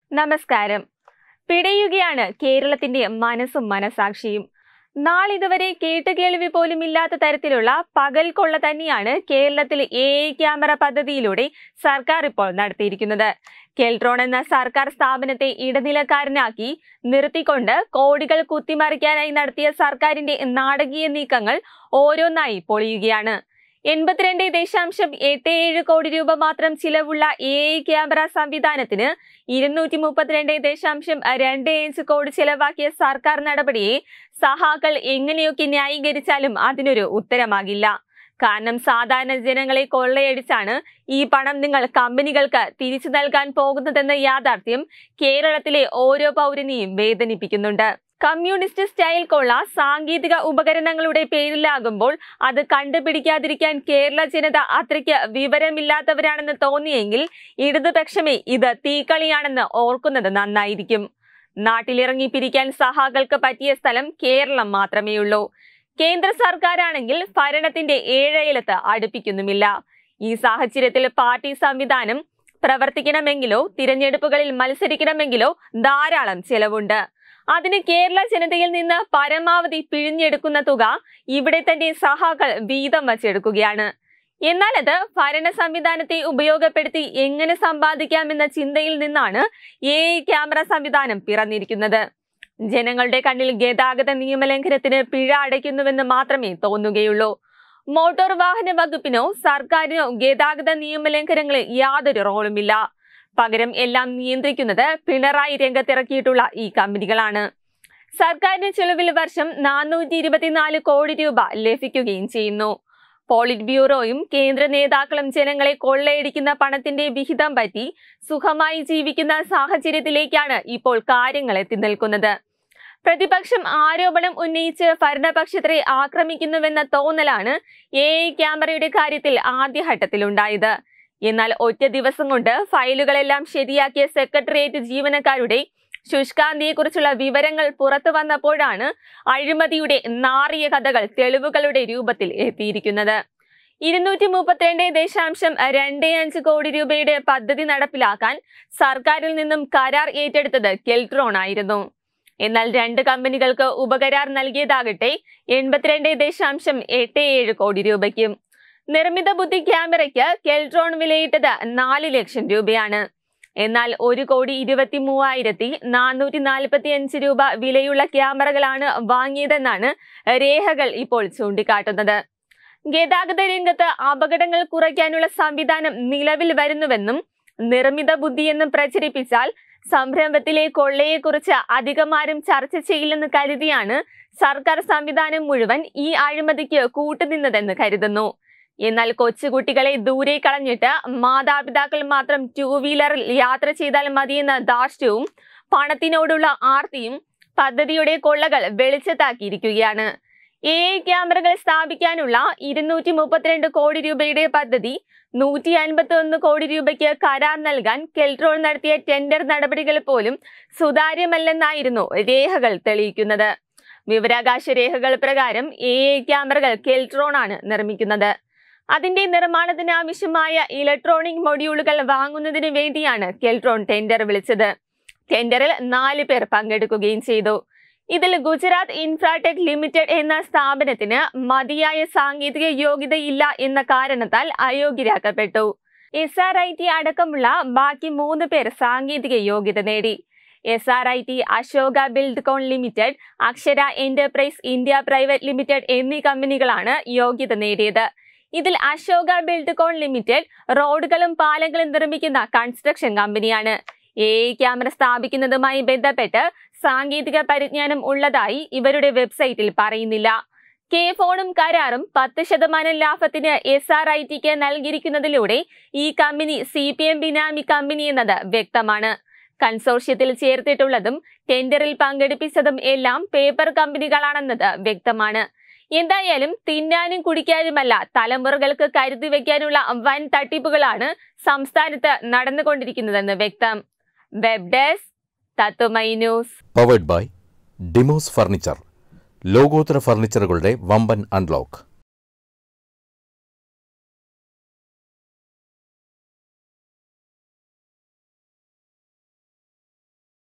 നമസ്കാരം പിടയുകയാണ് കേരളത്തിന്റെ മനസ്സും മനസാക്ഷിയും നാളിതുവരെ കേട്ടുകേൾവി പോലും ഇല്ലാത്ത തരത്തിലുള്ള പകൽ കൊള്ള തന്നെയാണ് കേരളത്തിൽ എ ഐ ക്യാമറ പദ്ധതിയിലൂടെ സർക്കാർ ഇപ്പോൾ നടത്തിയിരിക്കുന്നത് കെൽട്രോൺ എന്ന സർക്കാർ സ്ഥാപനത്തെ ഇടനിലക്കാരനാക്കി നിർത്തിക്കൊണ്ട് കോടികൾ കുത്തിമറിക്കാനായി നടത്തിയ സർക്കാരിന്റെ നാടകീയ നീക്കങ്ങൾ ഓരോന്നായി പൊളിയുകയാണ് എൺപത്തിരണ്ട് ദശാംശം എട്ട് ഏഴ് കോടി രൂപ മാത്രം ചിലവുള്ള എ ഐ ക്യാമറ സംവിധാനത്തിന് ഇരുന്നൂറ്റി മുപ്പത്തിരണ്ട് ദശാംശം രണ്ട് അഞ്ച് കോടി ചെലവാക്കിയ സർക്കാർ നടപടിയെ സഹാക്കൾ എങ്ങനെയൊക്കെ ന്യായീകരിച്ചാലും അതിനൊരു ഉത്തരമാകില്ല കാരണം സാധാരണ ജനങ്ങളെ കൊള്ളയടിച്ചാണ് ഈ പണം നിങ്ങൾ കമ്പനികൾക്ക് തിരിച്ചു നൽകാൻ പോകുന്നതെന്ന യാഥാർത്ഥ്യം കേരളത്തിലെ ഓരോ പൗരനെയും വേദനിപ്പിക്കുന്നുണ്ട് കമ്മ്യൂണിസ്റ്റ് സ്റ്റൈൽ കൊള്ള സാങ്കേതിക ഉപകരണങ്ങളുടെ പേരിലാകുമ്പോൾ അത് കണ്ടുപിടിക്കാതിരിക്കാൻ കേരള ജനത അത്രയ്ക്ക് വിവരമില്ലാത്തവരാണെന്ന് തോന്നിയെങ്കിൽ ഇടതുപക്ഷമേ ഇത് തീക്കളിയാണെന്ന് ഓർക്കുന്നത് നന്നായിരിക്കും നാട്ടിലിറങ്ങി പിരിക്കാൻ സഹാക്കൾക്ക് പറ്റിയ സ്ഥലം കേരളം മാത്രമേയുള്ളൂ കേന്ദ്ര സർക്കാരാണെങ്കിൽ ഭരണത്തിന്റെ ഏഴയലത്ത് അടുപ്പിക്കുന്നുമില്ല ഈ സാഹചര്യത്തിൽ പാർട്ടി സംവിധാനം പ്രവർത്തിക്കണമെങ്കിലോ തിരഞ്ഞെടുപ്പുകളിൽ മത്സരിക്കണമെങ്കിലോ ധാരാളം ചെലവുണ്ട് അതിന് കേരള ജനതയിൽ നിന്ന് പരമാവധി പിഴിഞ്ഞെടുക്കുന്ന തുക ഇവിടെ തന്നെ സഹാക്കൾ വീതം വച്ചെടുക്കുകയാണ് എന്നാൽ അത് ഭരണ സംവിധാനത്തെ ഉപയോഗപ്പെടുത്തി എങ്ങനെ സമ്പാദിക്കാമെന്ന ചിന്തയിൽ നിന്നാണ് എ ക്യാമറ സംവിധാനം പിറന്നിരിക്കുന്നത് ജനങ്ങളുടെ കണ്ണിൽ ഗതാഗത നിയമലംഘനത്തിന് പിഴ അടയ്ക്കുന്നുവെന്ന് മാത്രമേ തോന്നുകയുള്ളൂ മോട്ടോർ വാഹന വകുപ്പിനോ സർക്കാരിനോ ഗതാഗത നിയമലംഘനങ്ങളിൽ യാതൊരു റോളുമില്ല പകരം എല്ലാം നിയന്ത്രിക്കുന്നത് പിണറായി രംഗത്തിറക്കിയിട്ടുള്ള ഈ കമ്പനികളാണ് സർക്കാരിന് ചെലവിൽ വർഷം നാനൂറ്റി ഇരുപത്തിനാല് കോടി രൂപ ലഭിക്കുകയും ചെയ്യുന്നു പോളിറ്റ് ബ്യൂറോയും കേന്ദ്ര നേതാക്കളും ജനങ്ങളെ കൊള്ളയടിക്കുന്ന പണത്തിന്റെ വിഹിതം പറ്റി സുഖമായി ജീവിക്കുന്ന സാഹചര്യത്തിലേക്കാണ് ഇപ്പോൾ കാര്യങ്ങൾ എത്തി നിൽക്കുന്നത് പ്രതിപക്ഷം ആരോപണം ഉന്നയിച്ച് ഭരണപക്ഷത്തെ ആക്രമിക്കുന്നുവെന്ന തോന്നലാണ് എ ഐ ക്യാമറയുടെ കാര്യത്തിൽ ആദ്യഘട്ടത്തിലുണ്ടായത് എന്നാൽ ഒറ്റ ദിവസം കൊണ്ട് ഫയലുകളെല്ലാം ശരിയാക്കിയ സെക്രട്ടേറിയറ്റ് ജീവനക്കാരുടെ ശുഷ്കാന്തിയെക്കുറിച്ചുള്ള വിവരങ്ങൾ പുറത്തു വന്നപ്പോഴാണ് അഴിമതിയുടെ നാറിയ കഥകൾ തെളിവുകളുടെ രൂപത്തിൽ എത്തിയിരിക്കുന്നത് ഇരുന്നൂറ്റി മുപ്പത്തിരണ്ട് ദശാംശം രണ്ട് അഞ്ച് കോടി രൂപയുടെ പദ്ധതി നടപ്പിലാക്കാൻ സർക്കാരിൽ നിന്നും കരാർ ഏറ്റെടുത്തത് കെൽട്രോൺ ആയിരുന്നു എന്നാൽ രണ്ട് കമ്പനികൾക്ക് ഉപകരാർ നൽകിയതാകട്ടെ എൺപത്തിരണ്ട് ദശാംശം എട്ട് ഏഴ് കോടി രൂപയ്ക്കും നിർമ്മിത ബുദ്ധി ക്യാമറയ്ക്ക് കെൽട്രോൺ വിലയിട്ടത് നാല് ലക്ഷം രൂപയാണ് എന്നാൽ ഒരു കോടി ഇരുപത്തി മൂവായിരത്തി നാനൂറ്റി നാൽപ്പത്തി അഞ്ച് രൂപ വിലയുള്ള ക്യാമറകളാണ് വാങ്ങിയതെന്നാണ് രേഖകൾ ഇപ്പോൾ ചൂണ്ടിക്കാട്ടുന്നത് ഗതാഗത രംഗത്ത് അപകടങ്ങൾ കുറയ്ക്കാനുള്ള സംവിധാനം നിലവിൽ വരുന്നുവെന്നും നിർമ്മിത ബുദ്ധിയെന്നും പ്രചരിപ്പിച്ചാൽ സംരംഭത്തിലെ കൊള്ളയെക്കുറിച്ച് അധികമാരും ചർച്ച ചെയ്യില്ലെന്ന് കരുതിയാണ് സർക്കാർ സംവിധാനം മുഴുവൻ ഈ അഴിമതിക്ക് കൂട്ടുനിന്നതെന്ന് കരുതുന്നു എന്നാൽ കൊച്ചുകുട്ടികളെ ദൂരെ കളഞ്ഞിട്ട് മാതാപിതാക്കൾ മാത്രം ടൂ വീലറിൽ യാത്ര ചെയ്താൽ മതിയെന്ന ധാർഷ്ട്യവും പണത്തിനോടുള്ള ആർത്തിയും പദ്ധതിയുടെ കൊള്ളകൾ വെളിച്ചത്താക്കിയിരിക്കുകയാണ് എ ഐ ക്യാമറകൾ സ്ഥാപിക്കാനുള്ള ഇരുന്നൂറ്റി മുപ്പത്തിരണ്ട് കോടി രൂപയുടെ പദ്ധതി നൂറ്റി അൻപത്തി ഒന്ന് കോടി രൂപയ്ക്ക് കരാർ നൽകാൻ കെൽട്രോൺ നടത്തിയ ടെൻഡർ നടപടികൾ പോലും സുതാര്യമല്ലെന്നായിരുന്നു രേഖകൾ തെളിയിക്കുന്നത് വിവരാകാശ രേഖകൾ പ്രകാരം എ ഐ ക്യാമറകൾ കെൽട്രോൺ ആണ് നിർമ്മിക്കുന്നത് അതിന്റെ നിർമ്മാണത്തിന് ആവശ്യമായ ഇലക്ട്രോണിക് മൊഡ്യൂളുകൾ വാങ്ങുന്നതിന് വേണ്ടിയാണ് കെൽട്രോൺ ടെൻഡർ വിളിച്ചത് ടെൻഡറിൽ നാല് പേർ പങ്കെടുക്കുകയും ചെയ്തു ഇതിൽ ഗുജറാത്ത് ഇൻഫ്രാടെക് ലിമിറ്റഡ് എന്ന സ്ഥാപനത്തിന് മതിയായ സാങ്കേതിക യോഗ്യതയില്ല എന്ന കാരണത്താൽ അയോഗ്യരാക്കപ്പെട്ടു എസ് ആർ ഐ ടി അടക്കമുള്ള ബാക്കി മൂന്ന് പേർ സാങ്കേതിക യോഗ്യത നേടി S R I T Ashoka Buildcon limited Akshara enterprise India private limited എന്നീ കമ്പനികളാണ് യോഗ്യത നേടിയത് ഇതിൽ അശോക ബിൽഡ്കോൺ ലിമിറ്റഡ് റോഡുകളും പാലങ്ങളും നിർമ്മിക്കുന്ന കൺസ്ട്രക്ഷൻ കമ്പനിയാണ് എ ഐ ക്യാമറ സ്ഥാപിക്കുന്നതുമായി ബന്ധപ്പെട്ട് സാങ്കേതിക പരിജ്ഞാനം ഉള്ളതായി ഇവരുടെ വെബ്സൈറ്റിൽ പറയുന്നില്ല കെ ഫോണും കരാറും പത്ത് ശതമാനം ലാഭത്തിന് എസ് ആർ ഐ ടിക്ക് നൽകിയിരിക്കുന്നതിലൂടെ ഈ company C P M benami company എന്നത് വ്യക്തമാണ് കൺസോർഷ്യത്തിൽ ചേർത്തിട്ടുള്ളതും ടെൻഡറിൽ പങ്കെടുപ്പിച്ചതും എല്ലാം പേപ്പർ കമ്പനികളാണെന്നത് വ്യക്തമാണ് എന്തായാലും തിന്നാനും കുടിക്കാനുമല്ല തലമുറകൾക്ക് കരുതി വെക്കാനുള്ള വൻ തട്ടിപ്പുകളാണ് സംസ്ഥാനത്ത് നടന്നുകൊണ്ടിരിക്കുന്നതെന്ന് വ്യക്തം വെബ് ഡെസ്ക് തത്തുമൈ news powered by Demos furniture ലോകോത്തര ഫർണിച്ചറുകളുടെ വമ്പൻ അൺലോക്ക്